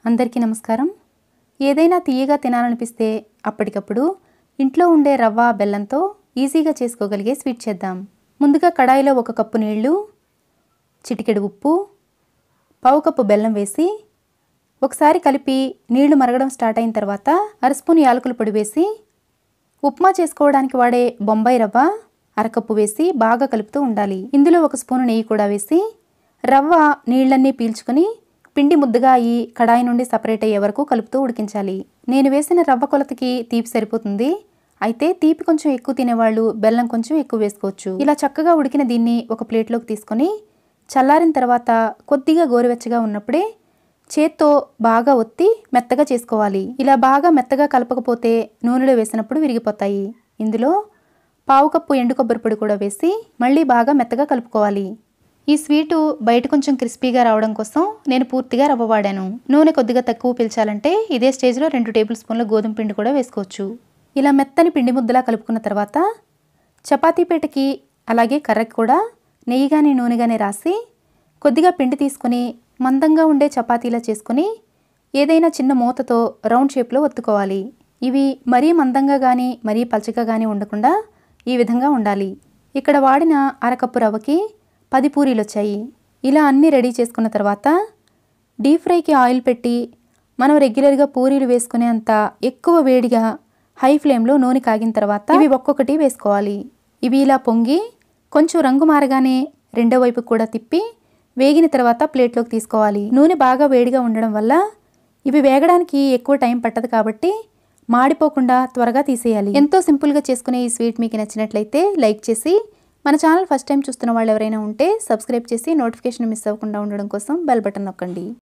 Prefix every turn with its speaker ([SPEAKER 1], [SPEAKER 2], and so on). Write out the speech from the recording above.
[SPEAKER 1] అందరికీ నమస్కారం ఏదైనా తీయగా తినాలనిపిస్తే అప్పటికప్పుడు ఇంట్లో ఉండే రవ్వ బెల్లంతో ఈజీగా చేసుకోగలిగే స్వీట్ చేద్దాం ముందుగా కడాయిలో ఒక కప్పు నీళ్లు చిటికెడు ఉప్పు పావు కప్పు బెల్లం వేసి ఒకసారి కలిపి నీళ్లు మరగడం స్టార్ట్ అయిన తర్వాత అర స్పూన్ యాలకుల పొడి వేసి ఉప్మా చేసుకోవడానికి వాడే బొంబాయి రవ్వ అరకప్పు వేసి బాగా కలుపుతూ ఉండాలి ఇందులో ఒక స్పూను నెయ్యి కూడా వేసి రవ్వ నీళ్ళన్నీ పీల్చుకొని పిండి ముద్దగా అయ్యి కడాయి నుండి సపరేట్ అయ్యే వరకు కలుపుతూ ఉడికించాలి నేను వేసిన రవ్వ కొలతకి తీపి సరిపోతుంది అయితే తీపి కొంచెం ఎక్కువ తినేవాళ్ళు బెల్లం కొంచెం ఎక్కువ వేసుకోవచ్చు ఇలా చక్కగా ఉడికిన దీన్ని ఒక ప్లేట్లోకి తీసుకొని చల్లారిన తర్వాత కొద్దిగా గోరువెచ్చగా ఉన్నప్పుడే చేత్తో బాగా ఒత్తి మెత్తగా చేసుకోవాలి ఇలా బాగా మెత్తగా కలపకపోతే నూనెలో వేసినప్పుడు విరిగిపోతాయి ఇందులో పావు కప్పు ఎండు కొబ్బరి పొడి కూడా వేసి మళ్ళీ బాగా మెత్తగా కలుపుకోవాలి ఈ స్వీటు బయట కొంచెం క్రిస్పీగా రావడం కోసం నేను పూర్తిగా రవ్వ వాడాను నూనె కొద్దిగా తక్కువ పీల్చాలంటే ఇదే స్టేజ్లో రెండు టేబుల్ స్పూన్ల గోధుమ పిండి కూడా వేసుకోవచ్చు ఇలా మెత్తని పిండి ముద్దలా కలుపుకున్న తర్వాత చపాతీ పీటకి అలాగే కర్రకి కూడా నెయ్యి కానీ నూనె కానీ రాసి కొద్దిగా పిండి తీసుకొని మందంగా ఉండే చపాతీలా చేసుకొని ఏదైనా చిన్న మూతతో రౌండ్ షేప్లో ఒత్తుకోవాలి ఇవి మరీ మందంగా కానీ మరీ పలచగా కానీ ఉండకుండా ఈ విధంగా ఉండాలి ఇక్కడ వాడిన అరకప్పు రవ్వకి పది పూరీలు వచ్చాయి ఇలా అన్నీ రెడీ చేసుకున్న తర్వాత డీప్ ఫ్రైకి ఆయిల్ పెట్టి మనం రెగ్యులర్గా పూరీలు వేసుకునే అంత ఎక్కువ వేడిగా హై ఫ్లేమ్లో నూనె కాగిన తర్వాత ఇవి ఒక్కొక్కటి వేసుకోవాలి ఇవి ఇలా పొంగి కొంచెం రంగు మారగానే రెండో వైపు కూడా తిప్పి వేగిన తర్వాత ప్లేట్లోకి తీసుకోవాలి నూనె బాగా వేడిగా ఉండడం వల్ల ఇవి వేగడానికి ఎక్కువ టైం పట్టదు కాబట్టి మాడిపోకుండా త్వరగా తీసేయాలి ఎంతో సింపుల్గా చేసుకునే ఈ స్వీట్ మీకు నచ్చినట్లయితే లైక్ చేసి మన ఛానల్ ఫస్ట్ టైం చూస్తున్న వాళ్ళు ఎవరైనా ఉంటే సబ్స్క్రైబ్ చేసి నోటిఫికేషన్ మిస్ అవ్వకుండా ఉండడం కోసం బెల్ బటన్ నొక్కండి